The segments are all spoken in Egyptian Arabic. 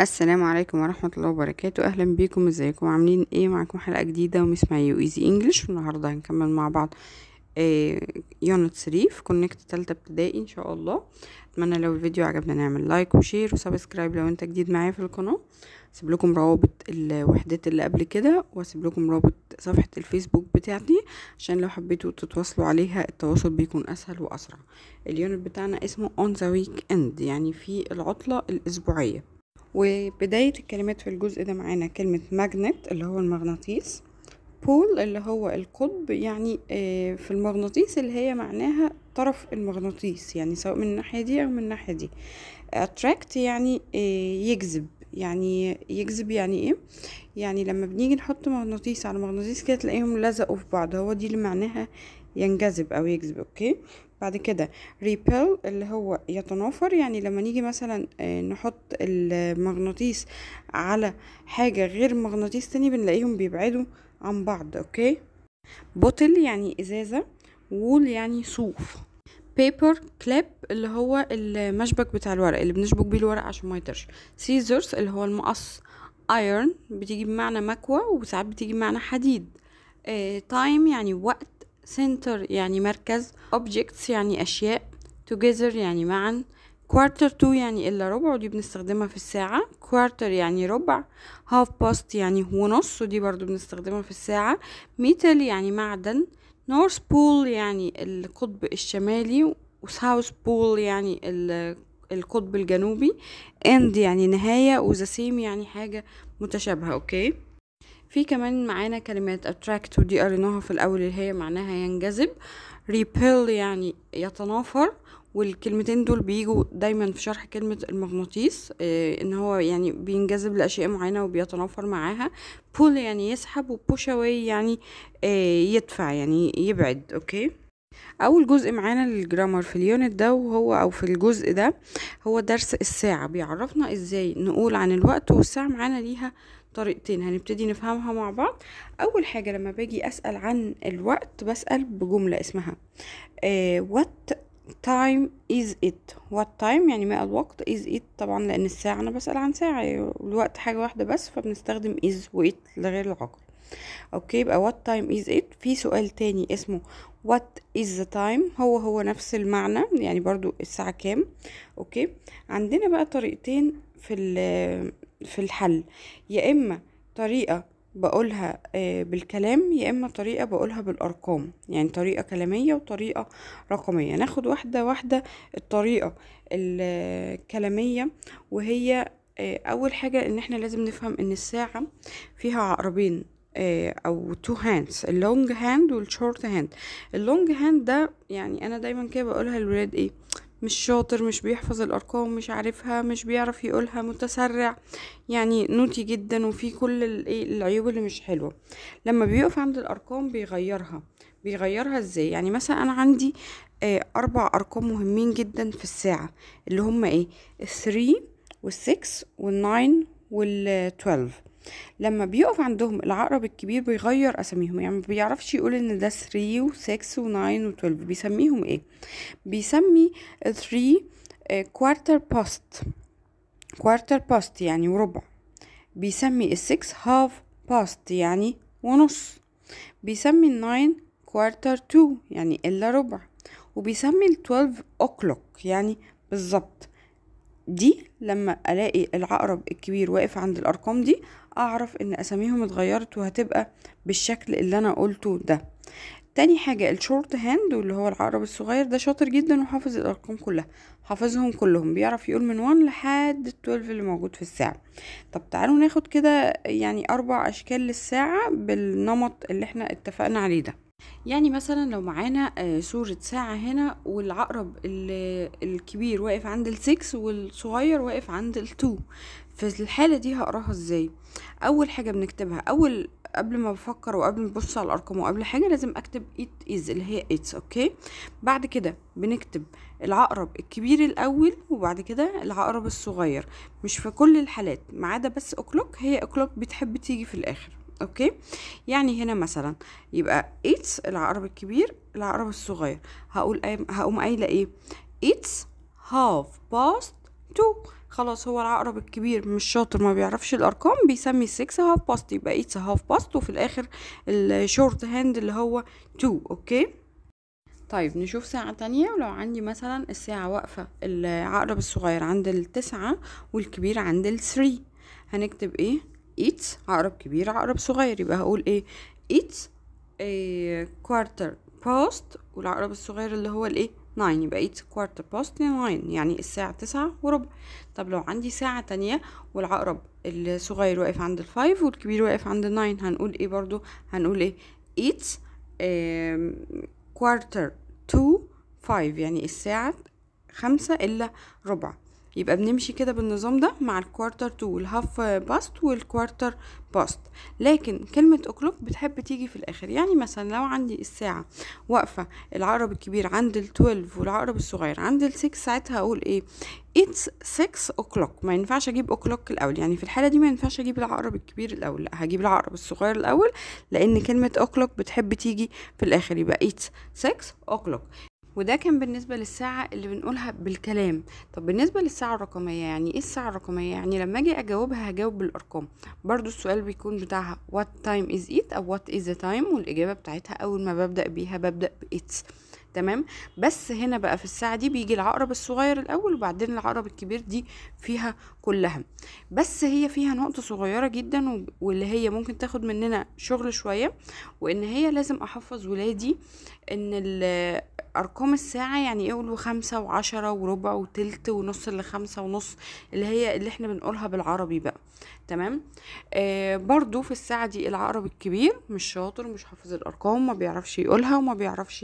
السلام عليكم ورحمة الله وبركاته أهلا بيكم ازيكم عاملين ايه معاكم حلقة جديدة ومس معي وإيزي انجلش والنهاردة هنكمل مع بعض يونت 3 في كونكت تالتة ابتدائي ان شاء الله اتمنى لو الفيديو عجبنا نعمل لايك وشير وسبسكرايب لو انت جديد معايا في القناة اسيب لكم روابط الوحدات اللي قبل كده واسيب لكم رابط صفحة الفيسبوك بتاعتي عشان لو حبيتوا تتواصلوا عليها التواصل بيكون اسهل واسرع اليونت بتاعنا اسمه on the weekend يعني في العطلة الاسبوعية وبداية الكلمات في الجزء ده معانا كلمة ماجنت اللي هو المغناطيس بول اللي هو القطب يعني في المغناطيس اللي هي معناها طرف المغناطيس يعني سواء من الناحية دي أو من الناحية دي attract يعني يجذب يعني يجذب يعني ايه يعني لما بنيجي نحط مغناطيس على مغناطيس كده تلاقيهم لزقوا في بعض هو دي اللي معناها ينجذب او يجذب اوكي بعد كده repel اللي هو يتنافر يعني لما نيجي مثلا نحط المغناطيس على حاجة غير مغناطيس تاني بنلاقيهم بيبعدوا عن بعض اوكي بوتل يعني ازازة وول يعني صوف بيبر كليب اللي هو المشبك بتاع الورق اللي بنشبك بيه الورق عشان ما يطرش سيزرز اللي هو المقص ايرون بتيجي بمعنى مكوى وساعات بتيجي بمعنى حديد تايم uh, يعني وقت سنتر يعني مركز objects يعني اشياء together يعني معا quarter to يعني الا ربع ودي بنستخدمها في الساعة quarter يعني ربع half past يعني ونص ودي برضو بنستخدمها في الساعة metal يعني معدن north pole يعني القطب الشمالي وساوث بول يعني القطب الجنوبي end يعني نهاية وذا سيم يعني حاجة متشابهة اوكي في كمان معانا كلمات attract ودي قريناها في الاول اللي هي معناها ينجذب repel يعني يتنافر والكلمتين دول بيجوا دايما في شرح كلمة المغناطيس إيه ان هو يعني بينجذب لاشياء معينة وبيتنافر معاها pull يعني يسحب و push away يعني إيه يدفع يعني يبعد اوكي اول جزء معانا للجرامر في اليونت ده وهو او في الجزء ده هو درس الساعة بيعرفنا ازاي نقول عن الوقت والساعة معانا ليها طريقتين هنبتدي نفهمها مع بعض اول حاجة لما باجي اسأل عن الوقت بسأل بجملة اسمها إيه what time is it what time يعني ما الوقت is it طبعا لان الساعة انا بسأل عن ساعة الوقت حاجة واحدة بس فبنستخدم is و it لغير العقل اوكي يبقى what time is it في سؤال تاني اسمه what is the time هو هو نفس المعنى يعني برضو الساعة كام اوكي عندنا بقى طريقتين في في الحل يا اما طريقة بقولها بالكلام يا اما طريقه بقولها بالارقام يعني طريقه كلاميه وطريقه رقميه ناخد واحده واحده الطريقه الكلاميه وهي اول حاجه ان احنا لازم نفهم ان الساعه فيها عقربين او تو هاندز اللونج هاند والشورت هاند اللونج هاند ده يعني انا دايما كده بقولها للولاد ايه مش شاطر مش بيحفظ الارقام مش عارفها مش بيعرف يقولها متسرع يعني نوتي جدا وفي كل العيوب اللي مش حلوه لما بيقف عند الارقام بيغيرها بيغيرها ازاي يعني مثلا انا عندي آه اربع ارقام مهمين جدا في الساعه اللي هم ايه الثري والسكس والناين والتويلف لما بيقف عندهم العقرب الكبير بيغير اساميهم يعني ما بيعرفش يقول ان ده 3 و6 و9 و12 بيسميهم ايه بيسمي 3 كوارتر باست كوارتر باست يعني وربع بيسمي ال6 هاف باست يعني ونص بيسمي ال9 كوارتر 2 يعني الا ربع وبيسمي ال12 اوكلوك يعني بالظبط دي لما الاقي العقرب الكبير واقف عند الارقام دي اعرف ان اساميهم اتغيرت وهتبقى بالشكل اللي انا قلته ده تاني حاجة الشورت هاند واللي هو العقرب الصغير ده شاطر جدا وحافظ الارقام كلها حافظهم كلهم بيعرف يقول من 1 لحد ال 12 اللي موجود في الساعة طب تعالوا ناخد كده يعني اربع اشكال للساعة بالنمط اللي احنا اتفقنا عليه ده يعني مثلا لو معانا صورة ساعة هنا والعقرب الكبير واقف عند السكس والصغير واقف عند التو في الحالة دي هقراها ازاي اول حاجة بنكتبها اول قبل ما بفكر وقبل ما ابص على الارقام وقبل حاجه لازم اكتب it is اللي هي اتس اوكي بعد كده بنكتب العقرب الكبير الاول وبعد كده العقرب الصغير مش في كل الحالات ما عدا بس اوكلوك هي اوكلوك بتحب تيجي في الاخر اوكي يعني هنا مثلا يبقى اتس العقرب الكبير العقرب الصغير هقول هقوم قايله ايه اتس half past two خلاص هو العقرب الكبير مش شاطر ما بيعرفش الارقام بيسمي 6 هاف باست يبقى اتس هاف باست وفي الاخر الشورت هاند اللي هو 2 اوكي طيب نشوف ساعة تانية ولو عندي مثلا الساعة واقفة العقرب الصغير عند التسعة والكبير عند الثري هنكتب ايه ايتس عقرب كبير عقرب صغير يبقى هقول ايه ايتس كوارتر باست والعقرب الصغير اللي هو الايه 9 يبقى ايتس كوارتر باست 9 يعني الساعة تسعة وربع طب لو عندي ساعة تانية والعقرب الصغير واقف عند الفايف والكبير واقف عند الناين هنقول ايه برضو هنقول ايه ايتس كوارتر تو فايف يعني الساعة خمسة إلا ربع يبقى بنمشي كده بالنظام ده مع الكوارتر تو والهاف باست والكوارتر باست لكن كلمة اوكلوك بتحب تيجي في الاخر يعني مثلا لو عندي الساعة واقفة العقرب الكبير عند التويلف والعقرب الصغير عند السكس ساعتها اقول ايه اتس 6 اوكلوك ما ينفعش اجيب اوكلوك الاول يعني في الحاله دي ما ينفعش اجيب العقرب الكبير الاول لا هجيب العقرب الصغير الاول لان كلمه اوكلوك بتحب تيجي في الاخر يبقى اتس 6 اوكلوك وده كان بالنسبة للساعة اللي بنقولها بالكلام طب بالنسبة للساعة الرقمية يعني ايه الساعة الرقمية يعني لما اجي اجاوبها هجاوب بالارقام برضو السؤال بيكون بتاعها what time is it او what is the time والاجابة بتاعتها اول ما ببدأ بيها ببدأ ب it's تمام بس هنا بقى في الساعة دي بيجي العقرب الصغير الأول وبعدين العقرب الكبير دي فيها كلها بس هي فيها نقطة صغيرة جدا واللي هي ممكن تاخد مننا شغل شوية وإن هي لازم أحفظ ولادي إن أرقام الساعة يعني ايه يقولوا خمسة وعشرة وربع وتلت ونص اللي خمسة ونص اللي هي اللي احنا بنقولها بالعربي بقى تمام آه برضو في الساعة دي العقرب الكبير مش شاطر مش حافظ الأرقام ما بيعرفش يقولها وما بيعرفش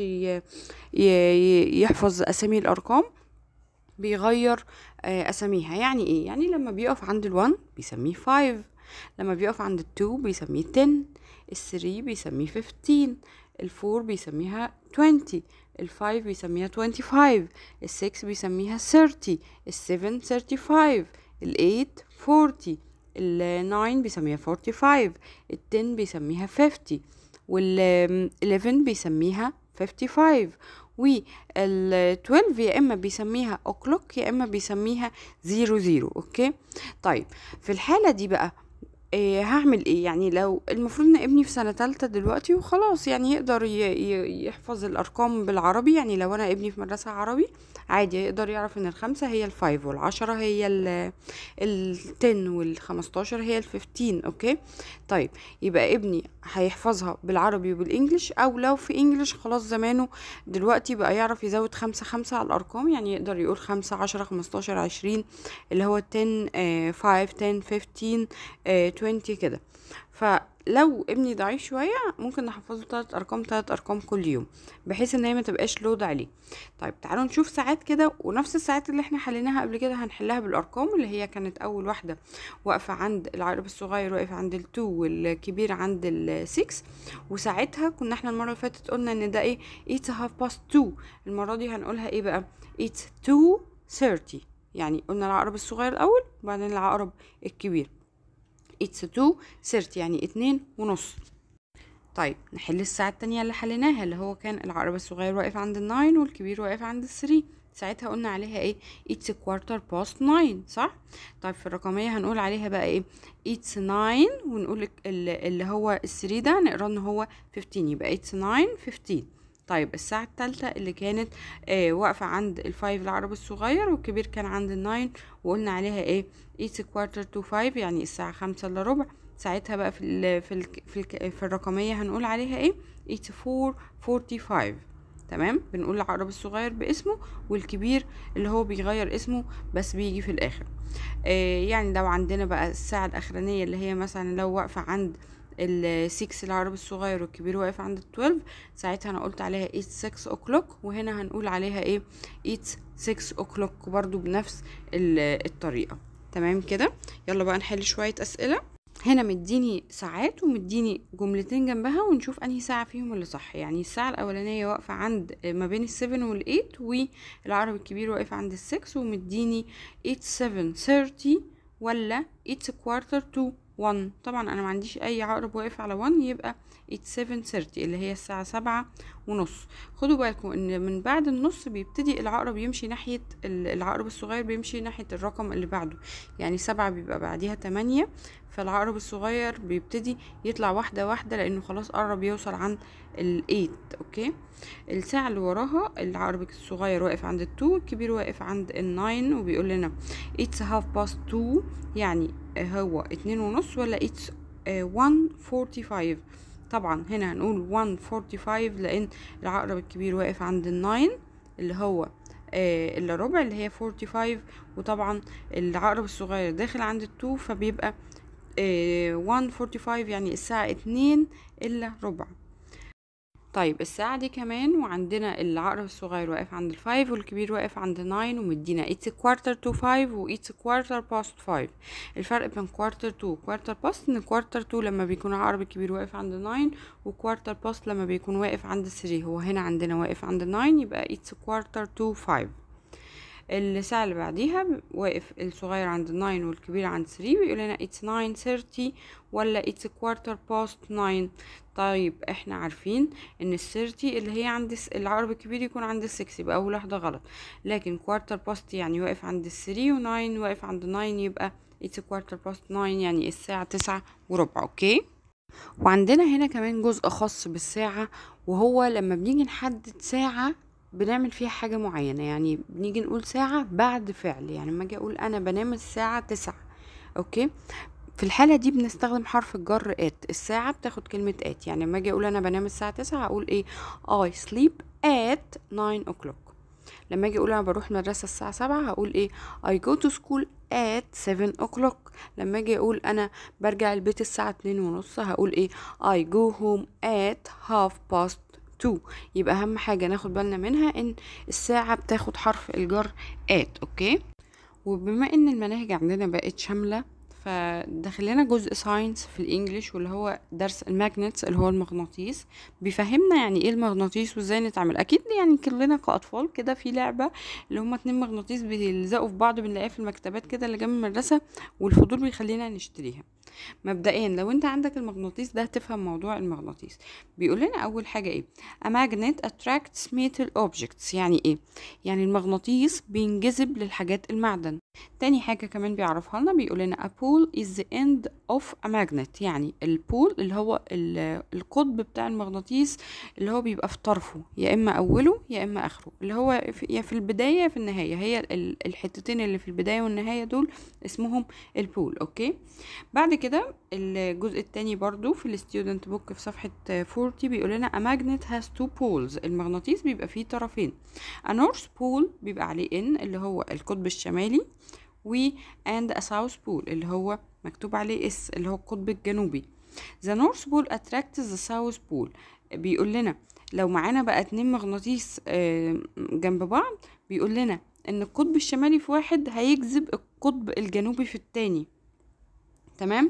يحفظ أسامي الأرقام بيغير آه أساميها يعني ايه يعني لما بيقف عند الوان بيسميه فايف لما بيقف عند التو بيسميه تن الثري بيسميه فيفتين الفور بيسميها 20 الفايف بيسميها 25 السكس بيسميها 30 السفن 35 الايت 40 الناين بيسميها 45 التن بيسميها 50 والإليفن بيسميها 55 وال 12 يا اما بيسميها اوكلوك يا اما بيسميها زيرو زيرو اوكي طيب في الحاله دي بقى إيه هعمل ايه يعني لو المفروض ان ابني في سنه تالتة دلوقتي وخلاص يعني يقدر يحفظ الارقام بالعربي يعني لو انا ابني في مدرسه عربي عادي يقدر يعرف ان الخمسة هي الفايف والعشرة هي التن والخمستاشر هي الففتين اوكي طيب يبقى ابني هيحفظها بالعربي وبالانجلش او لو في انجلش خلاص زمانه دلوقتي بقى يعرف يزود خمسة خمسة على الارقام يعني يقدر يقول خمسة عشرة خمستاشر عشرين اللي هو تن فايف تن فيفتين توينتي كده فلو ابني ضعيف شويه ممكن نحفظه تلات ارقام تلات ارقام كل يوم بحيث ان هي ما تبقاش لود عليه طيب تعالوا نشوف ساعات كده ونفس الساعات اللي احنا حليناها قبل كده هنحلها بالارقام اللي هي كانت اول واحده واقفه عند العقرب الصغير واقف عند التو والكبير عند السكس وساعتها كنا احنا المره اللي فاتت قلنا ان ده ايه اتس هاف باست تو المره دي هنقولها ايه بقى اتس تو 30 يعني قلنا العقرب الصغير الاول وبعدين العقرب الكبير اتس تو سيرت يعني اتنين ونص طيب نحل الساعة التانية اللي حليناها اللي هو كان العقرب الصغير واقف عند الناين والكبير واقف عند الثري ساعتها قلنا عليها ايه اتس كوارتر باست ناين صح طيب في الرقمية هنقول عليها بقى ايه اتس ناين ونقول اللي هو الثري ده نقرا ان هو 15 يبقى اتس ناين 15 طيب الساعة التالتة اللي كانت آه واقفة عند الفايف العربي الصغير والكبير كان عند الناين وقلنا عليها ايه ايتس كوارتر تو فايف يعني الساعة خمسة الا ربع ساعتها بقى في ال في ال في, ال في الرقمية هنقول عليها ايه ايتس فور فورتي فايف تمام بنقول العقرب الصغير باسمه والكبير اللي هو بيغير اسمه بس بيجي في الاخر آه يعني لو عندنا بقى الساعة الاخرانية اللي هي مثلا لو واقفة عند السكس العربي الصغير والكبير واقف عند التويلف ساعتها انا قلت عليها ايت سكس اوكلوك وهنا هنقول عليها ايه ايت سكس اوكلوك برضو بنفس الطريقة تمام كده يلا بقى نحل شوية اسئلة هنا مديني ساعات ومديني جملتين جنبها ونشوف انهي ساعة فيهم اللي صح يعني الساعة الاولانية واقفة عند ما بين السفن والايت والعربي الكبير واقف عند السكس ومديني ايت سفن ثيرتي ولا ايتس كوارتر تو 1 طبعا انا ما عنديش اي عقرب واقف على 1 يبقى it's 7:30 اللي هي الساعة سبعة ونص خدوا بالكم ان من بعد النص بيبتدي العقرب يمشي ناحية ال- العقرب الصغير بيمشي ناحية الرقم اللي بعده يعني سبعة بيبقى بعديها تمانية فالعقرب الصغير بيبتدي يطلع واحدة واحدة لانه خلاص قرب يوصل عند الايت اوكي الساعة اللي وراها العقرب الصغير واقف عند التو الكبير واقف عند الناين وبيقول لنا it's half past two يعني هو اتنين ونص ولا it's one forty five طبعا هنا هنقول one forty five لان العقرب الكبير واقف عند الناين اللي هو آه، الا ربع اللي هي 45 وطبعا العقرب الصغير داخل عند التو فبيبقى آه، 145 يعني الساعة اتنين الا ربع طيب الساعة دي كمان وعندنا العقرب الصغير واقف عند الفايف والكبير واقف عند ناين ومدينا it's quarter to five و it's quarter past five الفرق بين quarter to و quarter past ان quarter to لما بيكون العقرب الكبير واقف عند ناين و quarter past لما بيكون واقف عند three هو هنا عندنا واقف عند ناين يبقى it's quarter to five الساعة اللي بعديها واقف الصغير عند 9 والكبير عند 3 بيقول لنا it's 9:30 ولا it's quarter past 9 طيب احنا عارفين ان ال 30 اللي هي عند الس- العقرب الكبير يكون عند ال 6 يبقى اول واحدة غلط لكن quarter past يعني واقف عند ال 3 و 9 واقف عند 9 يبقى it's quarter past 9 يعني الساعة 9 وربع اوكي وعندنا هنا كمان جزء خاص بالساعة وهو لما بنيجي نحدد ساعة بنعمل فيها حاجة معينة يعني بنيجي نقول ساعة بعد فعل يعني لما اجي اقول انا بنام الساعة تسعة اوكي في الحالة دي بنستخدم حرف الجر ات الساعة بتاخد كلمة ات يعني لما اجي اقول انا بنام الساعة تسعة هقول ايه I sleep at 9 o'clock لما اجي اقول انا بروح مدرسة الساعة سبعة هقول ايه I go to school at 7 o'clock لما اجي اقول انا برجع البيت الساعة اتنين ونص هقول ايه I go home at half past two يبقى اهم حاجة ناخد بالنا منها ان الساعة بتاخد حرف الجر at اوكي وبما ان المناهج عندنا بقت شاملة فداخل لنا جزء ساينس في الانجليش واللي هو درس الماجنتس اللي هو المغناطيس بيفهمنا يعني ايه المغناطيس وازاي نتعامل اكيد يعني كلنا كاطفال كده في لعبه اللي هما اتنين مغناطيس بيلزقوا في بعض بنلاقيها في المكتبات كده اللي جنب المدرسه والفضول بيخلينا نشتريها مبدئيا لو انت عندك المغناطيس ده هتفهم موضوع المغناطيس بيقول لنا اول حاجه ايه a magnet attracts metal objects يعني ايه يعني المغناطيس بينجذب للحاجات المعدن تاني حاجة كمان بيعرفها لنا بيقول لنا a pole is the end of a magnet يعني البول اللي هو ال- القطب بتاع المغناطيس اللي هو بيبقى في طرفه يا اما اوله يا اما اخره اللي هو في يا في البداية يا في النهاية هي ال- الحتتين اللي في البداية والنهاية دول اسمهم البول اوكي بعد كده الجزء التاني برضو في الستودنت بوك في صفحة 40 بيقول لنا a magnet has two poles المغناطيس بيبقى فيه طرفين a north pole بيبقى عليه n اللي هو القطب الشمالي و and a south pole اللي هو مكتوب عليه اس اللي هو القطب الجنوبي the north pole attracts the south pole بيقول لنا لو معانا بقى اتنين مغناطيس آه، جنب بعض بيقول لنا ان القطب الشمالي في واحد هيجذب القطب الجنوبي في التاني تمام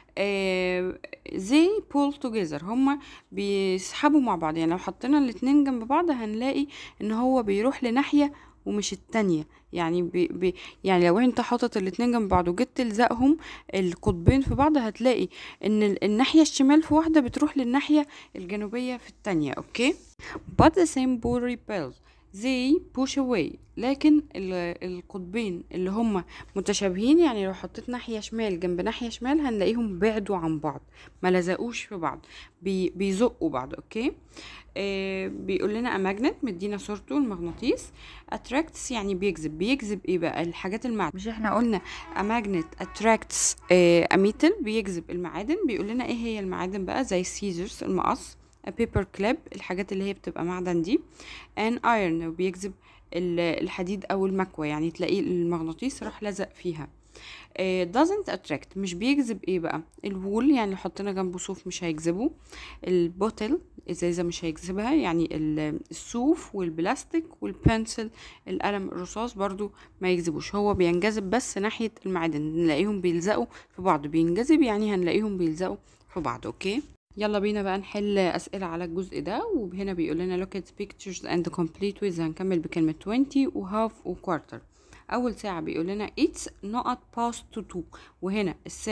آه زي pull together هما بيسحبوا مع بعض يعني لو حطينا الاتنين جنب بعض هنلاقي ان هو بيروح لناحية ومش التانية يعني بي بي يعني لو انت حاطط الاتنين جنب بعض وجيت تلزقهم القطبين في بعض هتلاقي ان ال- الناحية الشمال في واحدة بتروح للناحية الجنوبية في التانية اوكي but the same pole repels they push away لكن ال- القطبين اللي هما متشابهين يعني لو حطيت ناحية شمال جنب ناحية شمال هنلاقيهم بعدوا عن بعض ما لزقوش في بعض بي بيزقوا بعض اوكي آه بيقول لنا اماجنت مدينا صورته المغناطيس attracts يعني بيجذب بيجذب ايه بقى الحاجات المعدن مش احنا قلنا اماجنت attracts آه اميتل بيجذب المعادن بيقول لنا ايه هي المعادن بقى زي السيزرز المقص a paper clip الحاجات اللي هي بتبقى معدن دي an iron بيجذب ال- الحديد او المكوى يعني تلاقيه المغناطيس راح لزق فيها آه، doesn't attract مش بيجذب ايه بقى الوول يعني لو حطينا جنبه صوف مش هيجذبه البوتل ازازه مش هيجذبها يعني ال- الصوف والبلاستيك والبنسل القلم الرصاص برضو ما يجذبوش هو بينجذب بس ناحيه المعادن نلاقيهم بيلزقوا في بعض بينجذب يعني هنلاقيهم بيلزقوا في بعض اوكي يلا بينا بقى نحل أسئلة على الجزء ده وهنا بيقول لنا look at pictures and complete with هنكمل بكلمة 20 و half و quarter أول ساعة بيقول لنا it's not past to two وهنا الساعة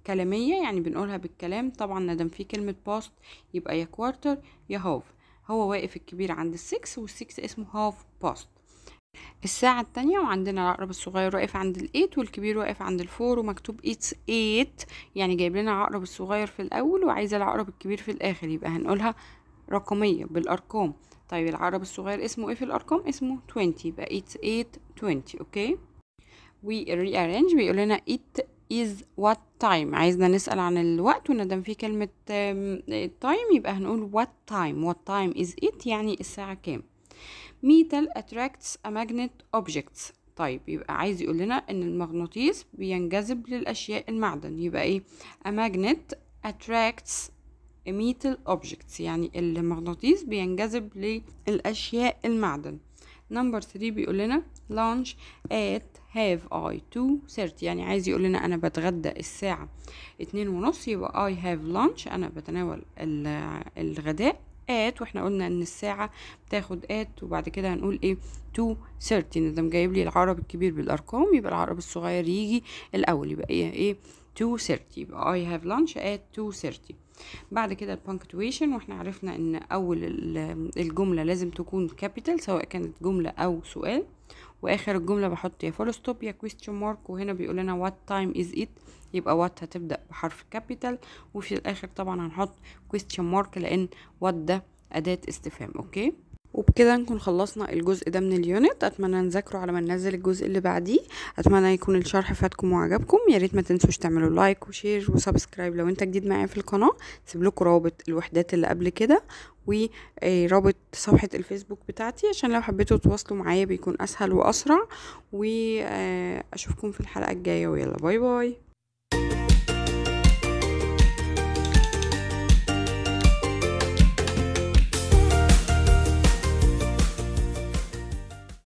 كلامية يعني بنقولها بالكلام طبعا ندم في كلمة باست يبقى يا كوارتر يا هاف هو واقف الكبير عند السكس والسكس اسمه هاف باست الساعة التانية وعندنا العقرب الصغير واقف عند الايت والكبير واقف عند الفور ومكتوب اتس ايت يعني جايب لنا العقرب الصغير في الأول وعايزة العقرب الكبير في الآخر يبقى هنقولها رقمية بالأرقام طيب العقرب الصغير اسمه ايه في الأرقام اسمه 20 يبقى اتس ايت 20 اوكي والريارينج بيقول لنا it is what time عايزنا نسأل عن الوقت وندم في كلمة time يبقى هنقول what time what time is it يعني الساعة كام metal attracts a magnet objects طيب يبقى عايز يقول لنا ان المغناطيس بينجذب للاشياء المعدن يبقى ايه a magnet attracts a metal objects يعني المغناطيس بينجذب للاشياء المعدن نمبر 3 بيقول لنا lunch at have I to 30 يعني عايز يقول لنا انا بتغدى الساعة اتنين ونص يبقى I have lunch انا بتناول الغداء at واحنا قلنا ان الساعة بتاخد at وبعد كده هنقول ايه to 30 ندم جايب لي العقرب الكبير بالارقام يبقى العقرب الصغير يجي الاول يبقى ايه ايه 2:30 يبقى I have lunch at 2:30 بعد كده البنكتويشن واحنا عرفنا ان اول الجمله لازم تكون كابيتال سواء كانت جمله او سؤال واخر الجمله بحط يا فول ستوب يا كويستشن مارك وهنا بيقول لنا وات تايم از ات يبقى وات هتبدا بحرف كابيتال وفي الاخر طبعا هنحط كويستشن مارك لان وات ده اداه استفهام اوكي وبكده نكون خلصنا الجزء ده من اليونت اتمنى نذاكره على ما ننزل الجزء اللي بعديه اتمنى يكون الشرح فاتكم وعجبكم يا ريت ما تنسوش تعملوا لايك وشير وسبسكرايب لو انت جديد معايا في القناه سيب لكم رابط الوحدات اللي قبل كده ورابط صفحه الفيسبوك بتاعتي عشان لو حبيتوا تواصلوا معايا بيكون اسهل واسرع واشوفكم في الحلقه الجايه ويلا باي باي